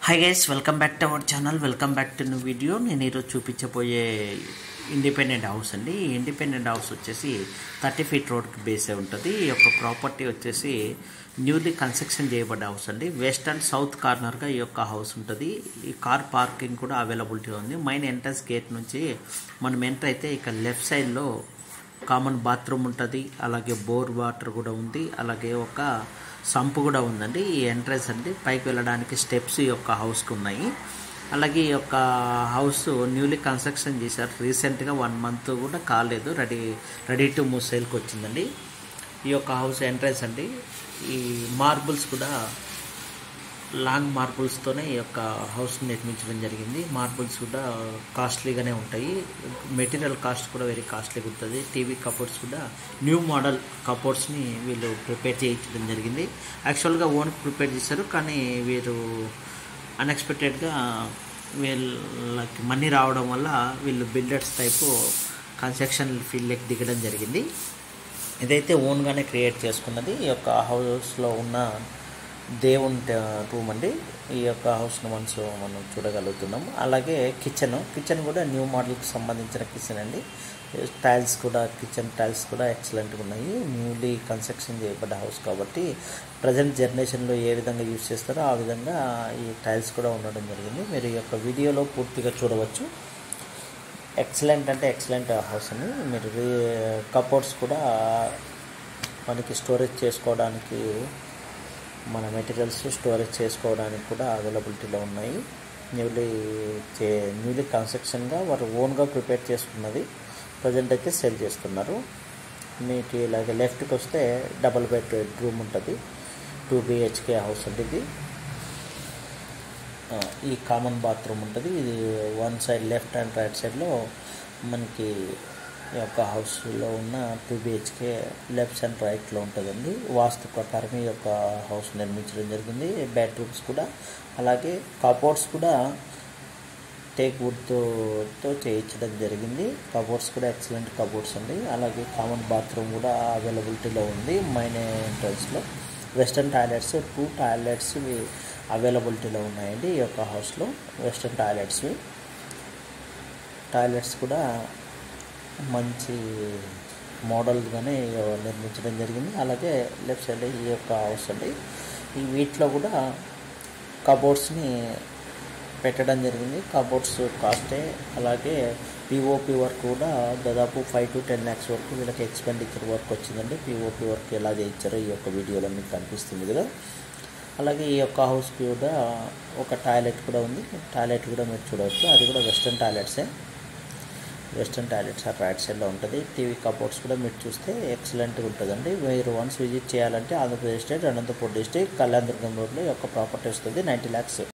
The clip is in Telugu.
hi guys welcome back to our channel welcome back to new video నేను ఈరోజు చూపించబోయే ఇండిపెండెంట్ హౌస్ అండి ఈ ఇండిపెండెంట్ హౌస్ వచ్చేసి థర్టీ ఫీట్ రోడ్కి బేసే ఉంటుంది ఈ యొక్క ప్రాపర్టీ వచ్చేసి న్యూలీ కన్స్ట్రక్షన్ చేయబడ్డ హౌస్ అండి వెస్ట్ అండ్ సౌత్ కార్నర్గా ఈ యొక్క హౌస్ ఉంటుంది ఈ కార్ పార్కింగ్ కూడా అవైలబిలిటీ ఉంది మెయిన్ ఎంట్రన్స్ గేట్ నుంచి మనం ఎంటర్ అయితే ఇక లెఫ్ట్ సైడ్లో కామన్ బాత్రూమ్ ఉంటుంది అలాగే బోర్ వాటర్ కూడా ఉంది అలాగే ఒక సంపు కూడా ఉందండి ఈ ఎంట్రన్స్ అండి పైకి వెళ్ళడానికి స్టెప్స్ ఈ యొక్క హౌస్కి ఉన్నాయి అలాగే ఈ యొక్క హౌస్ న్యూలీ కన్స్ట్రక్షన్ చేశారు రీసెంట్గా వన్ మంత్ కూడా కాలేదు రెడీ రెడీ టు మూవ్ సేల్కి వచ్చిందండి ఈ యొక్క హౌస్ ఎంట్రన్స్ అండి ఈ మార్బుల్స్ కూడా లాంగ్ మార్బుల్స్తోనే ఈ యొక్క హౌస్ నిర్మించడం జరిగింది మార్బుల్స్ కూడా కాస్ట్లీగానే ఉంటాయి మెటీరియల్ కాస్ట్ కూడా వెరీ కాస్ట్లీగా ఉంటుంది టీవీ కబోర్డ్స్ కూడా న్యూ మోడల్ కబోర్డ్స్ని వీళ్ళు ప్రిపేర్ చేయించడం జరిగింది యాక్చువల్గా ఓన్ ప్రిపేర్ చేశారు కానీ వీరు అన్ఎక్స్పెక్టెడ్గా వీళ్ళకి మనీ రావడం వల్ల వీళ్ళు బిల్డర్స్ టైపు కన్స్ట్రక్షన్ ఫీల్డ్కి దిగడం జరిగింది ఇదైతే ఓన్గానే క్రియేట్ చేసుకున్నది ఈ యొక్క హౌస్లో ఉన్న దేవుని రూమ్ అండి ఈ యొక్క హౌస్ను మనసు మనం చూడగలుగుతున్నాం అలాగే కిచెన్ కిచెన్ కూడా న్యూ మోడల్కి సంబంధించిన కిచెన్ అండి టైల్స్ కూడా కిచెన్ టైల్స్ కూడా ఎక్సలెంట్గా ఉన్నాయి న్యూలీ కన్స్ట్రక్షన్ చేయబడ్డ హౌస్ కాబట్టి ప్రజెంట్ జనరేషన్లో ఏ విధంగా యూజ్ చేస్తారో ఆ విధంగా ఈ టైల్స్ కూడా ఉండడం జరిగింది మీరు ఈ యొక్క వీడియోలో పూర్తిగా చూడవచ్చు ఎక్సలెంట్ అంటే ఎక్సలెంట్ హౌస్ అని మీరు కబోర్డ్స్ కూడా మనకి స్టోరేజ్ చేసుకోవడానికి మన మెటీరియల్స్ స్టోరేజ్ చేసుకోవడానికి కూడా అవైలబిలిటీలో ఉన్నాయి న్యూలీ చే న్యూలీ కన్స్ట్రక్షన్గా వారు ఓన్గా ప్రిపేర్ చేసుకున్నది ప్రజెంట్ అయితే సేల్ చేస్తున్నారు మీకు ఇలాగ లెఫ్ట్కి వస్తే డబల్ బెడ్ రూమ్ ఉంటుంది టూ బిహెచ్కే హౌస్ ఉంటుంది ఇది ఈ కామన్ బాత్రూమ్ ఉంటుంది ఇది one side left and right సైడ్లో మనకి ఈ యొక్క హౌస్లో ఉన్న టూ బిహెచ్కే లెఫ్ట్ అండ్ రైట్లో ఉంటుందండి వాస్తు ప్రకారం ఈ యొక్క హౌస్ నిర్మించడం జరిగింది బెడ్రూమ్స్ కూడా అలాగే కబోర్డ్స్ కూడా టేక్ వుడ్తో తో చేయించడం జరిగింది కబోర్డ్స్ కూడా ఎక్సలెంట్ కబోర్డ్స్ అండి అలాగే కామన్ బాత్రూమ్ కూడా అవైలబిలిటీలో ఉంది మైన్ ఎంట్రన్స్లో వెస్టర్న్ టాయిలెట్స్ టూ టాయిలెట్స్ అవైలబిలిటీలో ఉన్నాయండి ఈ యొక్క హౌస్లో వెస్టర్న్ టాయిలెట్స్ టాయిలెట్స్ కూడా మంచి మోడల్గానే నిర్మించడం జరిగింది అలాగే లెఫ్ట్ సైడ్ ఈ యొక్క హౌస్ అండి ఈ వీటిలో కూడా కబోర్డ్స్ని పెట్టడం జరిగింది కబోర్డ్స్ కాస్టే అలాగే పిఓపి వర్క్ కూడా దాదాపు ఫైవ్ టు టెన్ ల్యాక్స్ వరకు వీళ్ళకి ఎక్స్పెండిచర్ వర్క్ వచ్చిందండి పిఓపి వర్క్ ఎలా చేయించారో ఈ యొక్క వీడియోలో మీకు కనిపిస్తుంది కదా అలాగే ఈ యొక్క హౌస్కి కూడా ఒక టాయిలెట్ కూడా ఉంది టాయిలెట్ కూడా మీరు చూడవచ్చు అది కూడా వెస్ట్రన్ టాయిలెట్సే వెస్ట్రన్ టాయిలెట్స్ ఆ రైట్ సైడ్లో ఉంటుంది టీవీ కబోర్డ్స్ కూడా మీరు చూస్తే ఎక్సలెంట్గా ఉంటుందండి మీరు వన్స్ విజిట్ చేయాలంటే ఆంధ్రప్రదేశ్ స్టేట్ అనంతపూర్ డిస్ట్రిక్ట్ కళ్యాణదుర్గం రోడ్లో యొక్క ప్రాపర్టీ వస్తుంది నైంటీ ల్యాక్స్